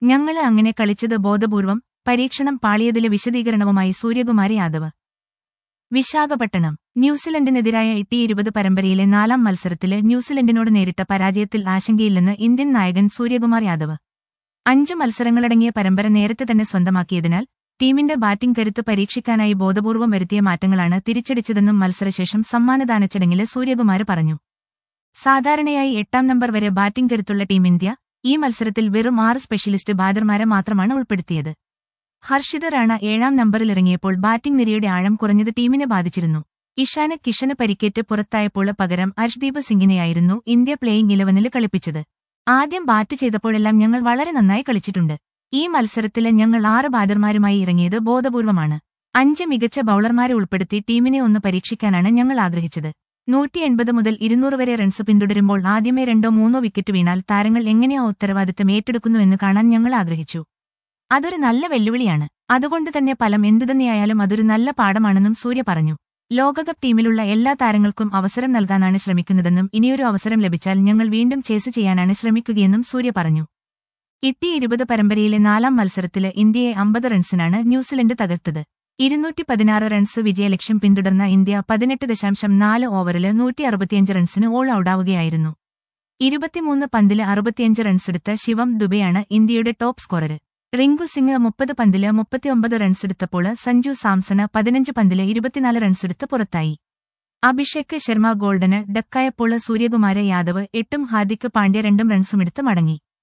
ഞങ്ങള് അങ്ങനെ കളിച്ചത് ബോധപൂർവം പരീക്ഷണം പാളിയതിലെ വിശദീകരണവുമായി സൂര്യകുമാരി യാദവ് വിശാഖപട്ടണം ന്യൂസിലൻഡിനെതിരായ ഇട്ടി ഇരുപത് പരമ്പരയിലെ നാലാം മത്സരത്തില് ന്യൂസിലൻഡിനോട് നേരിട്ട പരാജയത്തിൽ ആശങ്കയില്ലെന്ന് ഇന്ത്യൻ നായകൻ സൂര്യകുമാർ യാദവ് അഞ്ച് മത്സരങ്ങളടങ്ങിയ പരമ്പര നേരത്തെ തന്നെ സ്വന്തമാക്കിയതിനാൽ ടീമിന്റെ ബാറ്റിംഗ് കരുത്ത് പരീക്ഷിക്കാനായി ബോധപൂർവം വരുത്തിയ മാറ്റങ്ങളാണ് തിരിച്ചടിച്ചതെന്നും മത്സരശേഷം സമ്മാനദാന ചടങ്ങില് സൂര്യകുമാര് പറഞ്ഞു സാധാരണയായി എട്ടാം നമ്പർ വരെ ബാറ്റിംഗ് കരുത്തുള്ള ടീം ഇന്ത്യ ഈ മത്സരത്തിൽ വെറും ആറ് സ്പെഷ്യലിസ്റ്റ് ബാറ്റർമാരെ മാത്രമാണ് ഉൾപ്പെടുത്തിയത് ഹർഷിത റാണ ഏഴാം നമ്പറിലിറങ്ങിയപ്പോൾ ബാറ്റിംഗ് നിരയുടെ ആഴം കുറഞ്ഞത് ടീമിനെ ബാധിച്ചിരുന്നു ഇഷാന് കിഷന് പരിക്കേറ്റ് പുറത്തായപ്പോൾ പകരം അർഷ്ദീപ് സിംഗിനെയായിരുന്നു ഇന്ത്യ പ്ലേയിംഗ് ഇലവനിൽ കളിപ്പിച്ചത് ആദ്യം ബാറ്റ് ചെയ്തപ്പോഴെല്ലാം ഞങ്ങൾ വളരെ നന്നായി കളിച്ചിട്ടുണ്ട് ഈ മത്സരത്തില് ഞങ്ങൾ ആറ് ബാറ്റർമാരുമായി ഇറങ്ങിയത് ബോധപൂർവമാണ് അഞ്ച് മികച്ച ബൌളർമാരെ ഉൾപ്പെടുത്തി ടീമിനെ ഒന്ന് പരീക്ഷിക്കാനാണ് ഞങ്ങൾ ആഗ്രഹിച്ചത് നൂറ്റി എൺപത് മുതൽ ഇരുന്നൂറ് വരെ റൺസ് പിന്തുടരുമ്പോൾ ആദ്യമേ രണ്ടോ മൂന്നോ വിക്കറ്റ് വീണാൽ താരങ്ങൾ എങ്ങനെയാ ഉത്തരവാദിത്തം ഏറ്റെടുക്കുന്നുവെന്ന് കാണാൻ ഞങ്ങൾ ആഗ്രഹിച്ചു അതൊരു നല്ല വെല്ലുവിളിയാണ് അതുകൊണ്ട് തന്നെ ഫലം എന്തുതന്നെയായാലും അതൊരു നല്ല പാഠമാണെന്നും സൂര്യ പറഞ്ഞു ലോകകപ്പ് ടീമിലുള്ള എല്ലാ താരങ്ങൾക്കും അവസരം നൽകാനാണ് ശ്രമിക്കുന്നതെന്നും ഇനിയൊരു അവസരം ലഭിച്ചാൽ ഞങ്ങൾ വീണ്ടും ചേസ് ചെയ്യാനാണ് ശ്രമിക്കുകയെന്നും സൂര്യ പറഞ്ഞു ഇട്ടി ഇരുപത് പരമ്പരയിലെ നാലാം മത്സരത്തില് ഇന്ത്യയെ അമ്പത് റൺസിനാണ് ന്യൂസിലൻഡ് തകർത്തത് ഇരുന്നൂറ്റി പതിനാറ് റൺസ് വിജയലക്ഷ്യം പിന്തുടർന്ന ഇന്ത്യ പതിനെട്ട് ദശാംശം നാല് ഓവറില് നൂറ്റി അറുപത്തിയഞ്ച് റൺസിന് ഓൾ ഔട്ടാവുകയായിരുന്നു ഇരുപത്തിമൂന്ന് പന്തില് അറുപത്തിയഞ്ച് റൺസെടുത്ത ശിവം ദുബെയാണ് ഇന്ത്യയുടെ ടോപ്പ് സ്കോറർ റിങ്കു സിംഗ് മുപ്പത് പന്തില് മുപ്പത്തിയൊമ്പത് റൺസെടുത്തപ്പോൾ സഞ്ജു സാംസണ് പതിനഞ്ച് പന്തില് ഇരുപത്തിനാല് റൺസെടുത്ത് പുറത്തായി അഭിഷേക് ശർമ്മ ഗോൾഡന് ഡക്കായപ്പോൾ സൂര്യകുമാര യാദവ് എട്ടും ഹാർദിക് പാണ്ഡ്യ രണ്ടും റൺസുമെടുത്ത് മടങ്ങി